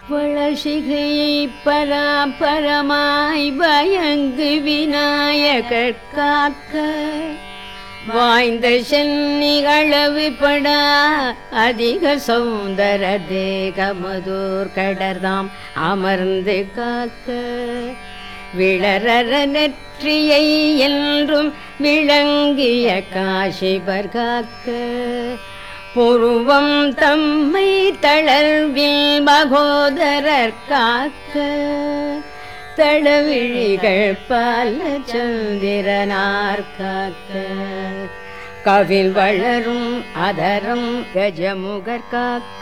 வளசிகையை பராபரமாய் பயங்கு விநாயகர் காக்க வாய்ந்த சென்னிகளவு படா அதிக சௌந்தர தேகமதோர் கடர்தாம் அமர்ந்து காக்க விளரர நெற்றியை என்றும் விளங்கிய காசிபர் காக்க புருவம் தம்மை தளர்வில் மகோதரர் காக்க தளவிழிகள் பல சந்திரனார் காக்க கவில் வளரும் அதரம் கஜமுகர் காக்க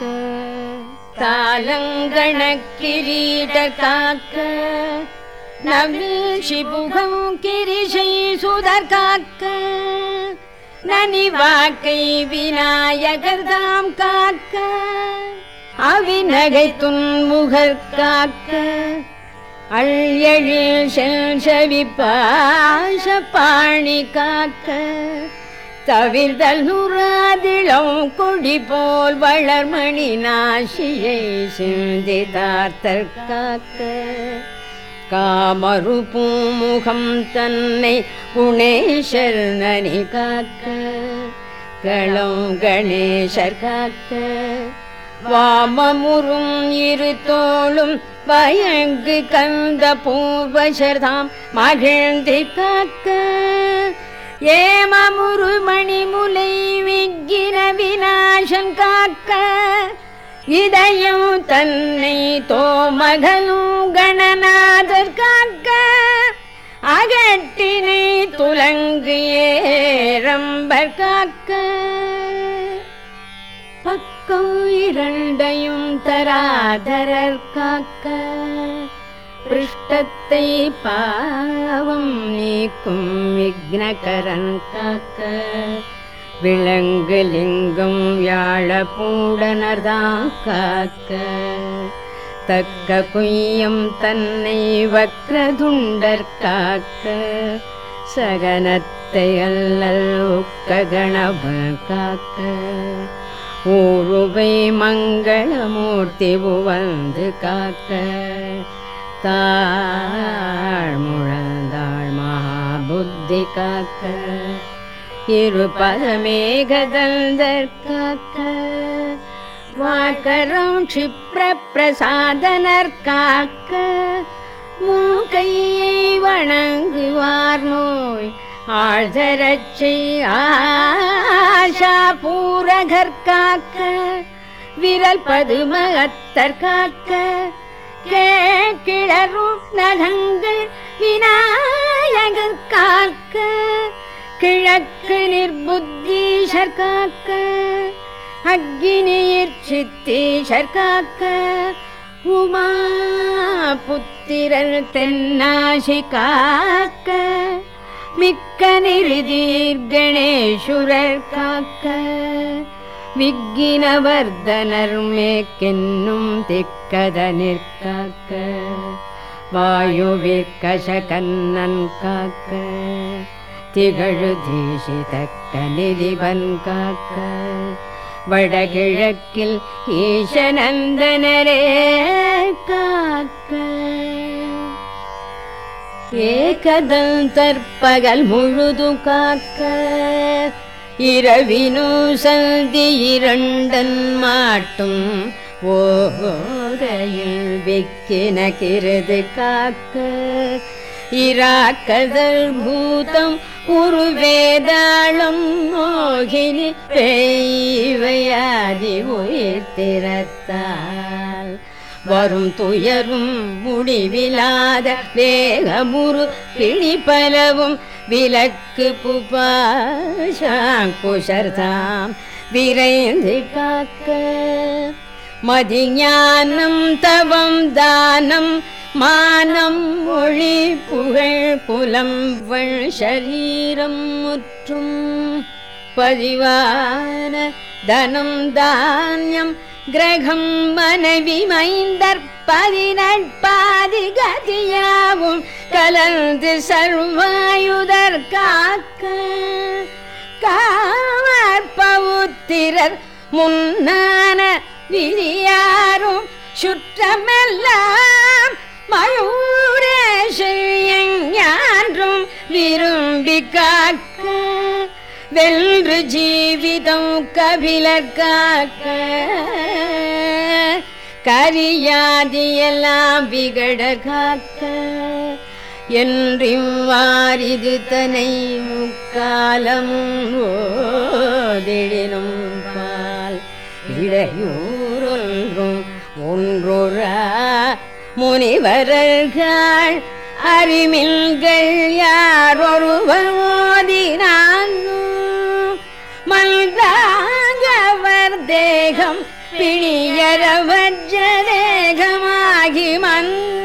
தாளங்கண கிரீடர் காக்க நவில் சிபுகம் கிரிசை சுதர் காக்க நனிவாக்கை விநாயகர் தாம் காக்க அவிநகை துன்முகர் காக்க அள்யழில் செல்சவி பாச பாணி காக்க தவிர்தல் நுறாதிளம் கொடி போல் வளர்மணி நாசியை சிந்திதார்த்தர் காக்க காமரு பூமுகம் தன்னை குணேஷர் நனி காக்க களம் கணேசர் காக்க வாமமுறும் இரு தோளும் பயங்கு கந்த பூர்வசர்தாம் மகிழ்ந்து காக்க ஏமமுரு மணிமுலை விக்கின விநாசம் காக்க இதயம் தன்னை தோமகனும் கணநாதர் காக்க அகட்டினை துலங்கு ஏரம்பர் காக்க பக்கம் இரண்டையும் தராதரர் காக்க பிருஷ்டத்தை பாவம் நீக்கும் விக்னகரன் காக்க விலங்கு லிங்கம் யாழ பூடனர்தான் காக்க தக்க குய்யம் தன்னை வக்ரதுண்டர் காக்க சகனத்தை அல்லல் உக்க கணப காக்க ஊருவை மங்களமூர்த்தி உவந்து காக்க தாழ் முழந்தாள் மகாபுத்தி காக்க இருபதமேகதந்தர் காக்க வாக்கரம் க்ஷிப்ர பிரசாதனர் காக்க மூக்கையை வணங்குவார் நோய் ஆழ்தரச்சை ஆஷா பூரகர் காக்க விரல் பதுமகத்தர் காக்க கிளரும் நகங்கள் விநாயகர் காக்க கிழக்கு நிர்புத்தீஷர் காக்க அக்னியிற் சித்தீஷர் காக்க உமா புத்திரர் தென்னாசி காக்க மிக்க நிருதீர் கணேசுரர் காக்க விக்கினவர்தனர் மேக்கென்னும் திக்கத நிற்காக்க வாயுவிற்கச கண்ணன் காக்க திகழு தீசிதக்க நிதிபன் காக்க வடகிழக்கில் ஈசநந்தனரே காக்க ஏகதந்தற்பகல் முழுதும் காக்க இரவினு சந்தி இரண்டன் மாட்டும் ஓரையில் வெக்கின கிருது காக்க இராக்கதல் பூதம் உருவேதாளம் மோகினி பெய்வையாதி உயிர்த்திரத்தால் வரும் துயரும் முடிவிலாத வேகமுறு பிணிப்பலவும் விலக்கு புபாஷாங்குஷர்தாம் விரைந்து காக்க மதிஞானம் தவம் தானம் மானம் மொழி புகழ் புலம்பள் சரீரம் முற்றும் பதிவான தனம் தானியம் கிரகம் மனைவி மைந்தர் பதினட்பாதி கதியாவும் கலந்து சர்வாயுதர் காக்க காமற்பவுத்திரர் முன்னான விதியாரும் சுற்றமெல்லாம் மயூரேஷையும் விரும்பி காக்க வென்று ஜீவிதம் கபிலர் காக்க கரியாதியெல்லாம் விகட காக்க என்றும் வாரிது தனை முக்காலம் ஓதிடினும் பால் இடையூறொன்றும் ஒன்றொர முனிவர்கள் அறிமில்கள் யார் ஒருவர் ஓதினாலும் மல்தாகவர் தேகம் பிணியரவற்ற தேகமாகி மன்